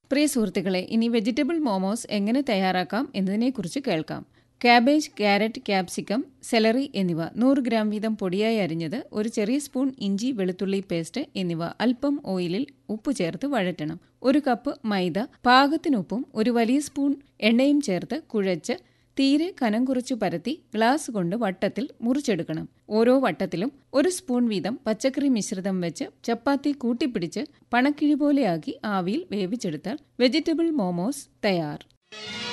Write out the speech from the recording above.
പ്രിയ സുഹൃത്തുക്കളെ ഇനി വെജിറ്റബിൾ മോമോസ് എങ്ങനെ തയ്യാറാക്കാം എന്നതിനെക്കുറിച്ച് കേൾക്കാം കാബേജ് ക്യാരറ്റ് ക്യാപ്സിക്കം സെലറി എന്നിവ നൂറ് ഗ്രാം വീതം പൊടിയായി അരിഞ്ഞത് ഒരു ചെറിയ സ്പൂൺ ഇഞ്ചി വെളുത്തുള്ളി പേസ്റ്റ് എന്നിവ അല്പം ഓയിലിൽ ഉപ്പ് ചേർത്ത് വഴറ്റണം ഒരു കപ്പ് മൈദ പാകത്തിനുപ്പും ഒരു വലിയ സ്പൂൺ എണ്ണയും ചേർത്ത് കുഴച്ച് തീരെ കനം കുറച്ചു പരത്തി ഗ്ലാസ് കൊണ്ട് വട്ടത്തിൽ മുറിച്ചെടുക്കണം ഓരോ വട്ടത്തിലും ഒരു സ്പൂൺ വീതം പച്ചക്കറി മിശ്രിതം വെച്ച് ചപ്പാത്തി കൂട്ടിപ്പിടിച്ച് പണക്കിഴി പോലെയാക്കി ആവിയിൽ വേവിച്ചെടുത്താൽ വെജിറ്റബിൾ മോമോസ് തയ്യാർ